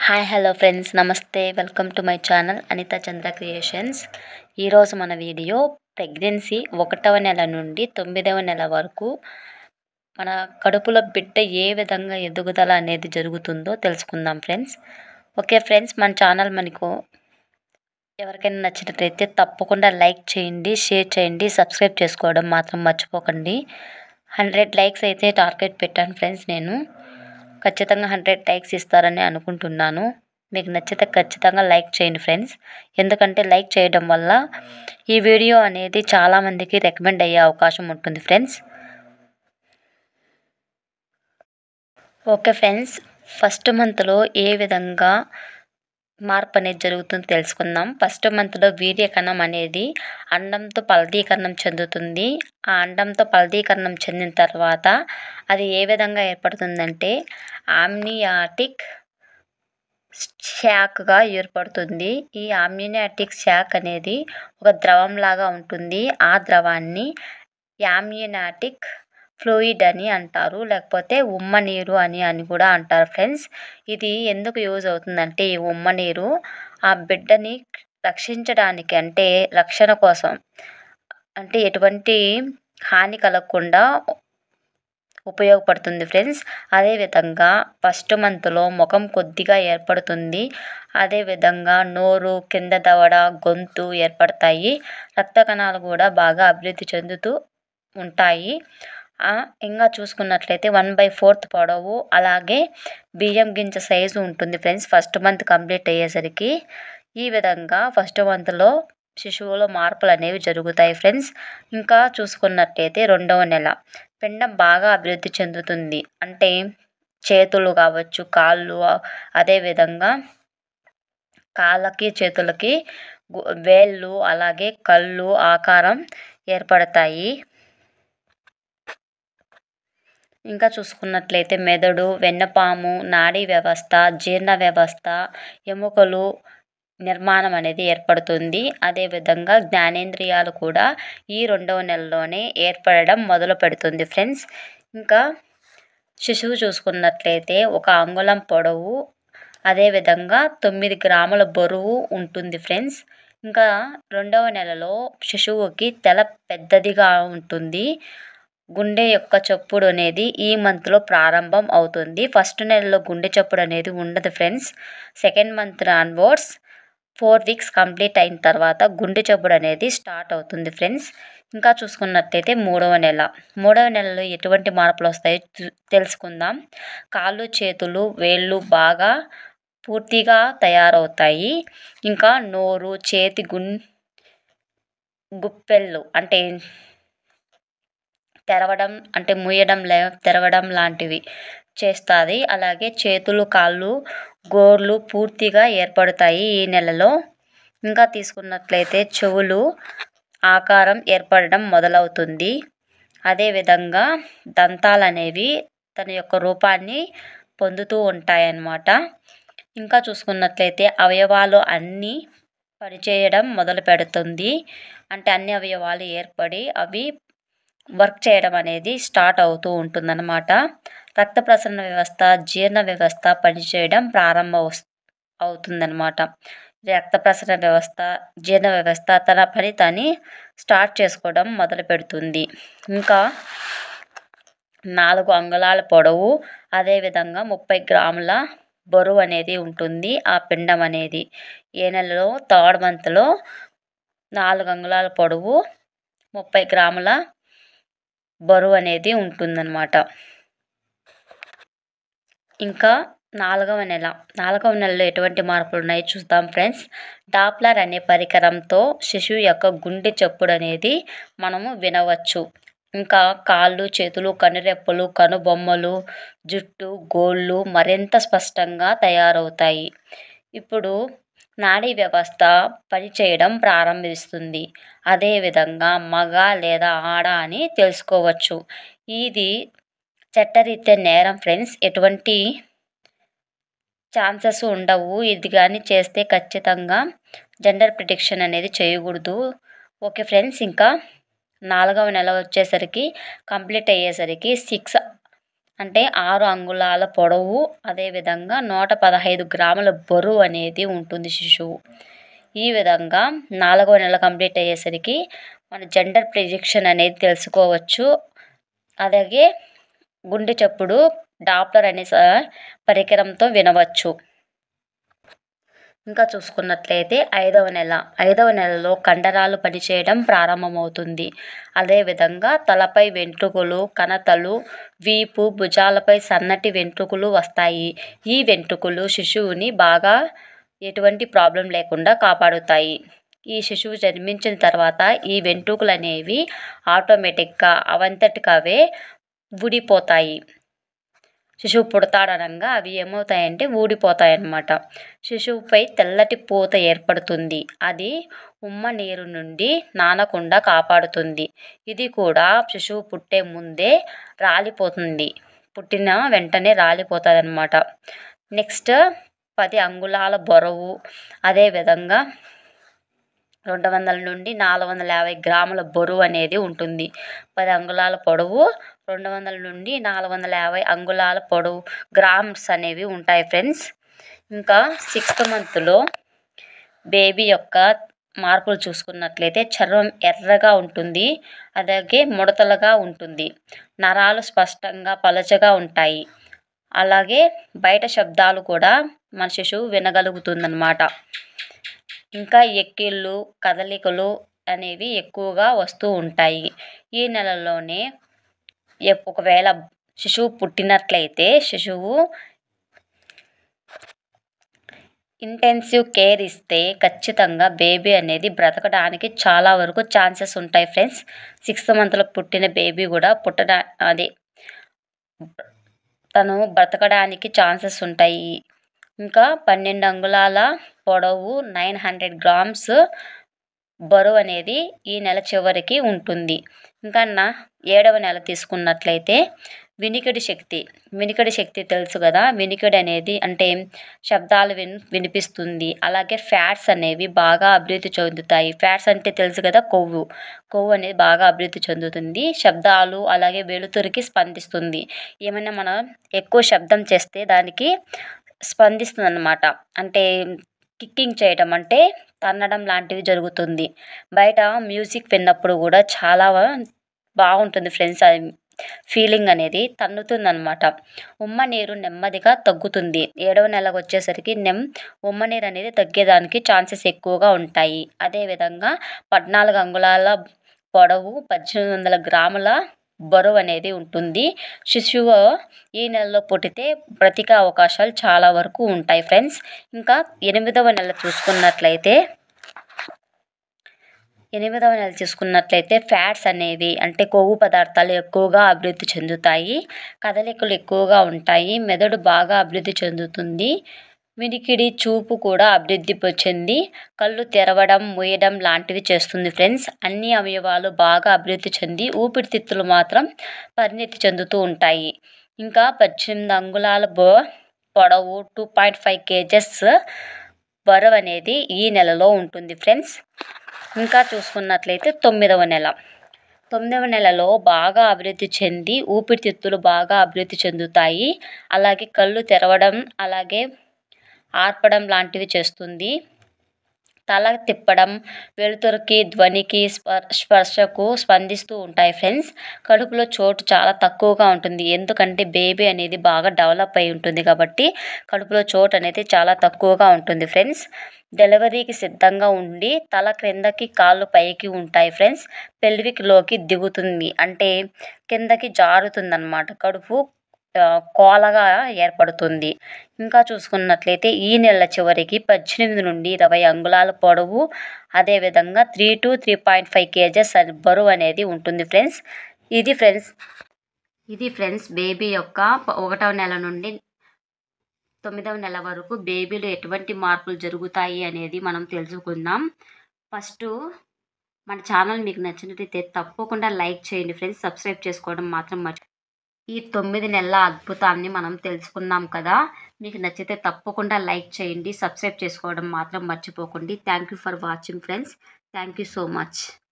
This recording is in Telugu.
హాయ్ హలో ఫ్రెండ్స్ నమస్తే welcome to my channel Anitha Chandra creations ఈరోజు మన వీడియో ప్రెగ్నెన్సీ ఒకటవ నెల నుండి తొమ్మిదవ నెల వరకు మన కడుపులో బిడ్డ ఏ విధంగా ఎదుగుదల అనేది జరుగుతుందో తెలుసుకుందాం ఫ్రెండ్స్ ఓకే ఫ్రెండ్స్ మన ఛానల్ మనకు ఎవరికైనా నచ్చినట్లయితే తప్పకుండా లైక్ చేయండి షేర్ చేయండి సబ్స్క్రైబ్ చేసుకోవడం మాత్రం మర్చిపోకండి హండ్రెడ్ లైక్స్ అయితే టార్గెట్ పెట్టాను ఫ్రెండ్స్ నేను ఖచ్చితంగా హండ్రెడ్ లైక్స్ ఇస్తారని అనుకుంటున్నాను మీకు నచ్చితే ఖచ్చితంగా లైక్ చేయండి ఫ్రెండ్స్ ఎందుకంటే లైక్ చేయడం వల్ల ఈ వీడియో అనేది చాలామందికి రికమెండ్ అయ్యే అవకాశం ఉంటుంది ఫ్రెండ్స్ ఓకే ఫ్రెండ్స్ ఫస్ట్ మంత్లో ఏ విధంగా మార్పు అనేది జరుగుతుందో తెలుసుకుందాం ఫస్ట్ మంత్లో వీర్యకణం అనేది అండంతో ఫలదీకరణం చెందుతుంది ఆ అండంతో ఫలదీకరణం చెందిన తర్వాత అది ఏ విధంగా ఏర్పడుతుందంటే ఆమ్నియాటిక్ శాక్గా ఏర్పడుతుంది ఈ ఆమ్నియాటిక్ శాక్ అనేది ఒక ద్రవంలాగా ఉంటుంది ఆ ద్రవాన్ని యామ్నియాటిక్ ఫ్లూయిడ్ అని అంటారు లేకపోతే ఉమ్మ నీరు అని అని కూడా అంటారు ఫ్రెండ్స్ ఇది ఎందుకు యూజ్ అవుతుందంటే ఈ ఉమ్మ నీరు ఆ బిడ్డని రక్షించడానికి అంటే రక్షణ కోసం అంటే ఎటువంటి హాని కలగకుండా ఉపయోగపడుతుంది ఫ్రెండ్స్ అదేవిధంగా ఫస్ట్ మంత్లో ముఖం కొద్దిగా ఏర్పడుతుంది అదేవిధంగా నోరు కింద దవడ గొంతు ఏర్పడతాయి రక్త కణాలు కూడా బాగా అభివృద్ధి చెందుతూ ఉంటాయి ఇంకా చూసుకున్నట్లయితే వన్ బై ఫోర్త్ పొడవు అలాగే బియ్యం గింజ సైజు ఉంటుంది ఫ్రెండ్స్ ఫస్ట్ మంత్ కంప్లీట్ అయ్యేసరికి ఈ విధంగా ఫస్ట్ మంత్లో శిశువులో మార్పులు అనేవి జరుగుతాయి ఫ్రెండ్స్ ఇంకా చూసుకున్నట్లయితే రెండవ నెల పిండం బాగా అభివృద్ధి చెందుతుంది అంటే చేతులు కావచ్చు కాళ్ళు అదేవిధంగా కాళ్ళకి చేతులకి వేళ్ళు అలాగే కళ్ళు ఆకారం ఏర్పడతాయి ఇంకా చూసుకున్నట్లయితే మెదడు వెన్నపాము నాడీ వ్యవస్థ జీర్ణ వ్యవస్థ ఎముకలు నిర్మాణం అనేది ఏర్పడుతుంది అదేవిధంగా జ్ఞానేంద్రియాలు కూడా ఈ రెండవ నెలలోనే ఏర్పడడం మొదలు పెడుతుంది ఫ్రెండ్స్ ఇంకా శిశువు చూసుకున్నట్లయితే ఒక అంగుళం పొడవు అదేవిధంగా తొమ్మిది గ్రాముల బరువు ఉంటుంది ఫ్రెండ్స్ ఇంకా రెండవ నెలలో శిశువుకి తెల పెద్దదిగా ఉంటుంది గుండె యొక్క చప్పుడు అనేది ఈ మంత్లో ప్రారంభం అవుతుంది ఫస్ట్ నెలలో గుండె చప్పుడు అనేది ఉండదు friends second month onwards four weeks complete అయిన తర్వాత గుండె చప్పుడు అనేది స్టార్ట్ అవుతుంది ఫ్రెండ్స్ ఇంకా చూసుకున్నట్లయితే మూడవ నెల మూడవ నెలలో ఎటువంటి మార్పులు వస్తాయో తెలుసుకుందాం కాళ్ళు చేతులు వేళ్ళు బాగా పూర్తిగా తయారవుతాయి ఇంకా నోరు చేతి గున్ గుప్పెళ్ళు అంటే తెరవడం అంటే ముయ్యడం లే తెరవడం లాంటివి చేస్తుంది అలాగే చేతులు కాళ్ళు గోర్లు పూర్తిగా ఏర్పడతాయి ఈ నెలలో ఇంకా తీసుకున్నట్లయితే చెవులు ఆకారం ఏర్పడడం మొదలవుతుంది అదేవిధంగా దంతాలు అనేవి తన యొక్క రూపాన్ని పొందుతూ ఉంటాయన్నమాట ఇంకా చూసుకున్నట్లయితే అవయవాలు అన్నీ పనిచేయడం మొదలు పెడుతుంది అంటే అన్ని అవయవాలు ఏర్పడి అవి వర్క్ చేయడం అనేది స్టార్ట్ అవుతూ ఉంటుందన్నమాట రక్త ప్రసరణ వ్యవస్థ జీర్ణ వ్యవస్థ పనిచేయడం ప్రారంభం అవుతుందన్నమాట రక్త ప్రసరణ వ్యవస్థ జీర్ణ వ్యవస్థ తన పని తని స్టార్ట్ చేసుకోవడం మొదలు పెడుతుంది ఇంకా నాలుగు అంగుళాల పొడవు అదేవిధంగా ముప్పై గ్రాముల బరువు అనేది ఉంటుంది ఆ పిండం అనేది ఏ నెలలో థర్డ్ మంత్లో నాలుగు అంగుళాల పొడవు ముప్పై గ్రాముల బరువు అనేది ఉంటుందన్నమాట ఇంకా నాలుగవ నెల నాలుగవ నెలలో ఎటువంటి మార్పులు ఉన్నాయో చూద్దాం ఫ్రెండ్స్ డాప్లర్ అనే పరికరంతో శిశువు యొక్క గుండె చప్పుడు అనేది మనము వినవచ్చు ఇంకా కాళ్ళు చేతులు కనురెప్పలు కనుబొమ్మలు జుట్టు గోళ్ళు మరింత స్పష్టంగా తయారవుతాయి ఇప్పుడు నాడీ వ్యవస్థ పనిచేయడం ప్రారంభిస్తుంది అదేవిధంగా మగ లేదా ఆడ అని తెలుసుకోవచ్చు ఇది చట్టరీత్యా నేరం ఫ్రెండ్స్ ఎటువంటి ఛాన్సెస్ ఉండవు ఇది కానీ చేస్తే ఖచ్చితంగా జెండర్ ప్రిడిక్షన్ అనేది చేయకూడదు ఓకే ఫ్రెండ్స్ ఇంకా నాలుగవ నెల వచ్చేసరికి కంప్లీట్ అయ్యేసరికి సిక్స్ అంటే ఆరు అంగుళాల పొడవు అదేవిధంగా నూట పదహైదు గ్రాముల బరువు అనేది ఉంటుంది శిశువు ఈ విధంగా నాలుగవ నెల కంప్లీట్ అయ్యేసరికి మన జెండర్ ప్రిడిక్షన్ అనేది తెలుసుకోవచ్చు అలాగే గుండె చప్పుడు డాప్లర్ అనే స- పరికరంతో వినవచ్చు ఇంకా చూసుకున్నట్లయితే ఐదవ నెల ఐదవ నెలలో కండరాలు పనిచేయడం ప్రారంభమవుతుంది అదేవిధంగా తలపై వెంట్రుకలు కణతలు వీపు భుజాలపై సన్నటి వెంట్రుకలు వస్తాయి ఈ వెంట్రుకలు శిశువుని బాగా ఎటువంటి ప్రాబ్లం లేకుండా కాపాడుతాయి ఈ శిశువు జన్మించిన తర్వాత ఈ వెంట్రుకలు అనేవి ఆటోమేటిక్గా అవంతటికవే ఊడిపోతాయి శిశువు పుడతాడనంగా అవి ఏమవుతాయంటే ఊడిపోతాయి అన్నమాట శిశువుపై తెల్లటి పూత ఏర్పడుతుంది అది ఉమ్మ నీరు నుండి నానకుండా కాపాడుతుంది ఇది కూడా శిశువు పుట్టే ముందే రాలిపోతుంది పుట్టిన వెంటనే రాలిపోతుంది అనమాట నెక్స్ట్ పది అంగుళాల బరువు అదేవిధంగా రెండు వందల నుండి నాలుగు వందల యాభై గ్రాముల బరువు అనేది ఉంటుంది పది అంగుళాల పొడవు రెండు వందల నుండి నాలుగు వందల యాభై అంగుళాల పొడవు గ్రామ్స్ అనేవి ఉంటాయి ఫ్రెండ్స్ ఇంకా సిక్స్త్ మంత్లో బేబీ యొక్క మార్పులు చూసుకున్నట్లయితే చర్మం ఎర్రగా ఉంటుంది అలాగే ముడతలుగా ఉంటుంది నరాలు స్పష్టంగా పలచగా ఉంటాయి అలాగే బయట శబ్దాలు కూడా మన శిశువు వినగలుగుతుందన్నమాట ఇంకా ఎక్కిళ్ళు కదలికలు అనేవి ఎక్కువగా వస్తూ ఉంటాయి ఈ నెలలోనే ఎప్- ఒకవేళ శిశువు పుట్టినట్లయితే శిశువు ఇంటెన్సివ్ కేర్ ఇస్తే ఖచ్చితంగా బేబీ అనేది బ్రతకడానికి చాలా వరకు ఛాన్సెస్ ఉంటాయి ఫ్రెండ్స్ సిక్స్త్ మంత్లో పుట్టిన బేబీ కూడా పుట్టడా అది తను బ్రతకడానికి ఛాన్సెస్ ఉంటాయి ఇంకా పన్నెండు అంగుళాల పొడవు నైన్ హండ్రెడ్ గ్రామ్స్ బరువు అనేది ఈ నెల చివరికి ఉంటుంది ఇంకా నా ఏడవ నెల తీసుకున్నట్లయితే వినికిడి శక్తి వినికిడి శక్తి తెలుసు కదా వినికిడి అనేది అంటే శబ్దాలు విన్ వినిపిస్తుంది అలాగే ఫ్యాట్స్ అనేవి బాగా అభివృద్ధి చెందుతాయి ఫ్యాట్స్ అంటే తెలుసు కదా కొవ్వు కొవ్వు అనేది బాగా అభివృద్ధి చెందుతుంది శబ్దాలు అలాగే వెలుతురికి స్పందిస్తుంది ఏమైనా మనం ఎక్కువ శబ్దం చేస్తే దానికి స్పందిస్తుంది అన్నమాట అంటే కిక్కింగ్ చేయడం అంటే తన్నడం లాంటివి జరుగుతుంది బయట మ్యూజిక్ విన్నప్పుడు కూడా చాలా బాగుంటుంది ఫ్రెండ్స్ అది ఫీలింగ్ అనేది తన్నుతుంది అనమాట ఉమ్మ నీరు నెమ్మదిగా తగ్గుతుంది ఏడవ నెలకు వచ్చేసరికి నెమ్ ఉమ్మ నీరు అనేది తగ్గేదానికి ఛాన్సెస్ ఎక్కువగా ఉంటాయి అదేవిధంగా పద్నాలుగు అంగుళాల పొడవు పద్దెనిమిది వందల గ్రాముల బరువు అనేది ఉంటుంది శిశువు ఈ నెలలో పుట్టితే బ్రతికే అవకాశాలు చాలా వరకు ఉంటాయి ఫ్రెండ్స్ ఇంకా ఎనిమిదవ నెల చూసుకున్నట్లయితే ఎనిమిదవ నెల చూసుకున్నట్లయితే ఫ్యాట్స్ అనేవి అంటే కొవ్వు పదార్థాలు ఎక్కువగా అభివృద్ధి చెందుతాయి కదలికలు ఎక్కువగా ఉంటాయి మెదడు బాగా అభివృద్ధి చెందుతుంది వినికిడి చూపు కూడా అభివృద్ధి పొ- చెంది కళ్ళు తెరవడం మూయడం లాంటివి చేస్తుంది ఫ్రెండ్స్ అన్ని అవయవాలు బాగా అభివృద్ధి చెంది ఊపిరితిత్తులు మాత్రం పరిణితి చెందుతూ ఉంటాయి ఇంకా పద్దెనిమిది అంగుళాల బో పొడవు టూ పాయింట్ ఫైవ్ కేజెస్ బరువు అనేది ఈ నెలలో ఉంటుంది ఫ్రెండ్స్ ఇంకా చూసుకున్నట్లయితే తొమ్మిదవ నెల తొమ్మిదవ నెలలో బాగా అభివృద్ధి చెంది ఊపిరితిత్తులు బాగా అభివృద్ధి చెందుతాయి అలాగే కళ్ళు తెరవడం అలాగే ఆర్పడం లాంటివి చేస్తుంది తల తిప్పడం వెలుతురుకి ధ్వనికి స్పర్ స్పర్శకు స్పందిస్తూ ఉంటాయి ఫ్రెండ్స్ కడుపులో చోటు చాలా తక్కువగా ఉంటుంది ఎందుకంటే బేబీ అనేది బాగా డెవలప్ అయి ఉంటుంది కాబట్టి కడుపులో చోటు అనేది చాలా తక్కువగా ఉంటుంది ఫ్రెండ్స్ డెలివరీకి సిద్ధంగా ఉండి తల క్రిందకి కాళ్ళు పైకి ఉంటాయి ఫ్రెండ్స్ పెల్విక్లోకి దిగుతుంది అంటే కిందకి జారుతుంది అనమాట కడుపు ఆ, కోలగా ఏర్పడుతుంది ఇంకా చూసుకున్నట్లయితే ఈ నెల చివరికి పద్దెనిమిది నుండి ఇరవై అంగుళాల పొడవు అదేవిధంగా three to three point five kgs బరువు అనేది ఉంటుంది ఫ్రెండ్స్ ఇది ఫ్రెండ్స్ ఇది ఫ్రెండ్స్ బేబీ యొక్క ప- ఒకటవ నెల నుండి తొమ్మిదవ నెల వరకు బేబీలో ఎటువంటి మార్పులు జరుగుతాయి అనేది మనం తెలుసుకుందాం ఫస్ట్ మన ఛానల్ మీకు నచ్చినట్లయితే తప్పకుండా లైక్ చేయండి ఫ్రెండ్స్ సబ్స్క్రైబ్ చేసుకోవడం మాత్రం మర్చి ఈ తొమ్మిది నెలల అద్భుతాన్ని మనం తెలుసుకున్నాం కదా మీకు నచ్చితే తప్పకుండా లైక్ చేయండి సబ్స్క్రైబ్ చేసుకోవడం మాత్రం మర్చిపోకండి thank you for watching friends thank you so much